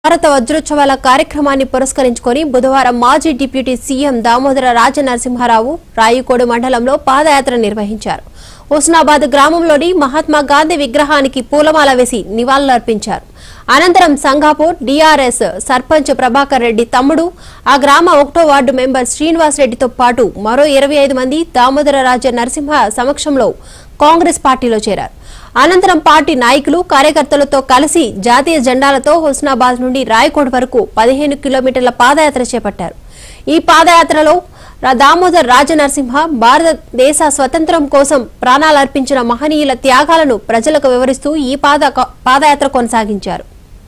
భారత వజ్రోత్సవాల కార్యక్రమాన్ని పురస్కరించుకొని బుధవారం మాజీ డిప్యూటీ సీఎం దామోదర రాజనరసింహారావు రాయికోడు మండలంలో పాదయాత్ర నిర్వహించారు హుస్నాబాద్ గ్రామంలోని మహాత్మా గాంధీ విగ్రహానికి పూలమాల వేసి నివాళులర్పించారు అనంతరం సంగాపూర్ డీఆర్ఎస్ సర్పంచ్ ప్రభాకర్ రెడ్డి తమ్ముడు ఆ గ్రామ ఒకటో వార్డు మెంబర్ శ్రీనివాస్ రెడ్డితో పాటు మరో ఇరవై ఐదు మంది దామోదర రాజ నరసింహ సమక్షంలో కాంగ్రెస్ పార్టీలో చేరారు అనంతరం పార్టీ నాయకులు కార్యకర్తలతో కలిసి జాతీయ జెండాలతో హుస్నాబాద్ నుండి రాయకోట్ వరకు పదిహేను కిలోమీటర్ల పాదయాత్ర చేపట్టారు ఈ పాదయాత్రలో రా- దామోదర్ రాజనరసింహ భారతదేశ స్వతంత్రం కోసం ప్రాణాలర్పించిన మహనీయుల త్యాగాలను ప్రజలకు వివరిస్తూ ఈ పాద పాదయాత్ర కొనసాగించారు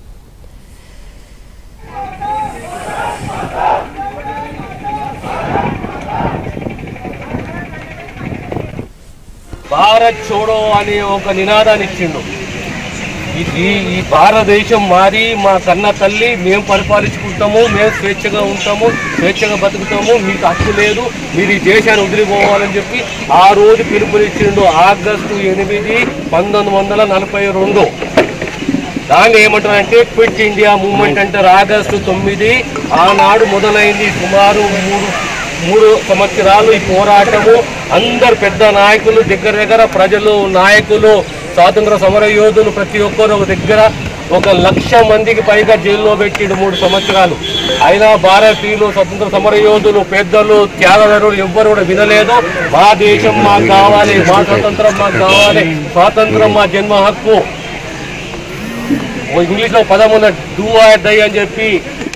భారత్ చోడో అనే ఒక నినాదాన్ని ఇచ్చిండు ఇది ఈ భారతదేశం మారి మా కన్న తల్లి మేము పరిపాలించుకుంటాము మేము స్వేచ్ఛగా ఉంటాము స్వేచ్ఛగా బతుకుతాము మీకు హక్కు లేదు మీరు ఈ దేశాన్ని వదిలిపోవాలని చెప్పి ఆ రోజు పిలుపునిచ్చిండు ఆగస్టు ఎనిమిది పంతొమ్మిది వందల నలభై రెండు దాన్ని ఏమంటారంటే క్విట్ ఇండియా మూవ్మెంట్ అంటారు ఆగస్టు తొమ్మిది ఆనాడు మొదలైంది సుమారు మూడు మూడు సంవత్సరాలు ఈ పోరాటము అందరు పెద్ద నాయకులు దగ్గర దగ్గర ప్రజలు నాయకులు స్వాతంత్ర సమర యోధులు ప్రతి ఒక్కరు ఒక దగ్గర ఒక లక్ష మందికి పైగా జైల్లో పెట్టిండు మూడు సంవత్సరాలు అయినా భారతీయులు స్వతంత్ర సమర యోధులు పెద్దలు త్యాగదారులు ఎవ్వరు కూడా వినలేదు మా దేశం మాకు కావాలి మా స్వతంత్రం మాకు కావాలి స్వాతంత్రం మా జన్మ హక్కు ఇంగ్లీష్ లో పదం ఉన్న డూ ఆర్ డై అని చెప్పి